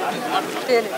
ಏನಿಲ್ಲ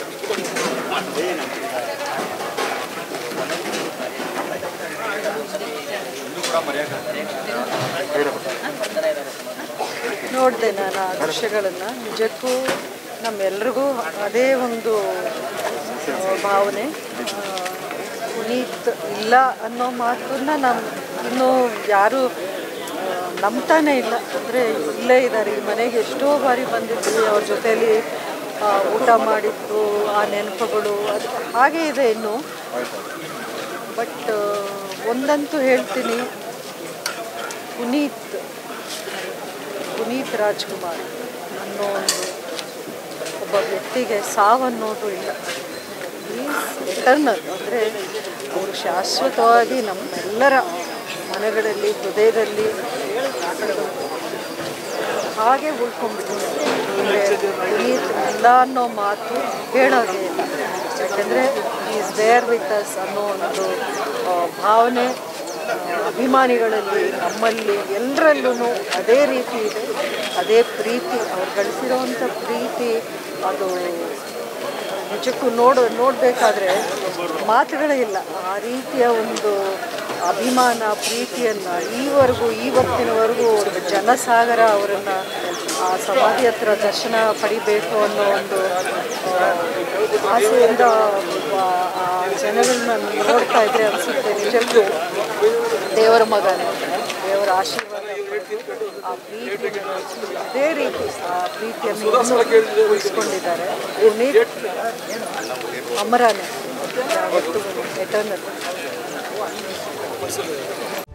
ನೋಡಿದೆ ನಾನು ಆ ದೃಶ್ಯಗಳನ್ನು ನಿಜಕ್ಕೂ ನಮ್ಮೆಲ್ರಿಗೂ ಅದೇ ಒಂದು ಆ, ಭಾವನೆ ಆ, ಪುನೀತ್ ಇಲ್ಲ ಅನ್ನೋ ಮಾತನ್ನ ನಮ್ಮ ಇನ್ನೂ ಯಾರು ಆ, ನಂಬ್ತಾನೆ ಇಲ್ಲ ಅಂದರೆ ಇಲ್ಲೇ ಇದ್ದಾರೆ ಈ ಮನೆಗೆ ಎಷ್ಟೋ ಬಾರಿ ಬಂದಿದ್ವಿ ಅವ್ರ ಜೊತೆಯಲ್ಲಿ ಆ, ಊಟ ಮಾಡಿದ್ದು ಆ ನೆನಪುಗಳು ಅದು ಹಾಗೇ ಇದೆ ಇನ್ನು ಬಟ್ ಒಂದಂತೂ ಹೇಳ್ತೀನಿ ಪುನೀತ್ ಪುನೀತ್ ರಾಜ್ಕುಮಾರ್ ಅನ್ನೋ ಒಂದು ಒಬ್ಬ ವ್ಯಕ್ತಿಗೆ ಸಾವನ್ನೋದು ಇಲ್ಲ ಎಟರ್ನಲ್ ಅಂದರೆ ಅವರು ಶಾಶ್ವತವಾಗಿ ನಮ್ಮೆಲ್ಲರ ಮನೆಗಳಲ್ಲಿ ಹೃದಯದಲ್ಲಿ ಹಾಗೆ ಉಳ್ಕೊಂಡ್ಬಿಟ್ಟಿದ್ದಾರೆ ಅಂದರೆ ಪುನೀತ್ ಇಲ್ಲ ಅನ್ನೋ ಮಾತು ಹೇಳೋದೇ ಇಲ್ಲ ಯಾಕೆಂದರೆ ಈಸ್ ದೇರ್ ವಿತ್ ಅಸ್ ಅನ್ನೋ ಒಂದು ಆ, ಭಾವನೆ ಆ, ಅಭಿಮಾನಿಗಳಲ್ಲಿ ನಮ್ಮಲ್ಲಿ ಎಲ್ಲರಲ್ಲೂ ಅದೇ ರೀತಿ ಇದೆ ಅದೇ ಪ್ರೀತಿ ಅವ್ರು ಗಳಿಸಿರೋವಂಥ ಪ್ರೀತಿ ಅದು ನಿಜಕ್ಕೂ ನೋಡು ನೋಡಬೇಕಾದ್ರೆ ಮಾತುಗಳೇ ಇಲ್ಲ ಆ ರೀತಿಯ ಒಂದು ಅಭಿಮಾನ ಪ್ರೀತಿಯನ್ನು ಈವರೆಗೂ ಇವತ್ತಿನವರೆಗೂ ಒಂದು ಜನಸಾಗರ ಅವರನ್ನು ಆ ಸಮಾಧಿ ಹತ್ರ ದರ್ಶನ ಪಡಿಬೇಕು ಅನ್ನೋ ಒಂದು ಆ, ಆಸೆಯಿಂದ ಆ ಆ ಜನಗಳನ್ನ ನೋಡ್ತಾ ಇದ್ರೆ ಅನಿಸುತ್ತೆ ನಿಜಕ್ಕೂ ದೇವರ ಮಗನೇ ದೇವರ ಆಶೀರ್ವಾದ ಪಡೆದು ಆ ಪ್ರೀತಿ ಅದೇ ರೀತಿ ಆ ಪ್ರೀತಿಯನ್ನು ಇನ್ನೂ ಉಳಿಸ್ಕೊಂಡಿದ್ದಾರೆ ಪುನೀತ್ ಅಮರನೇ ಯಾವತ್ತೂ ಎಟರ್ನಲ್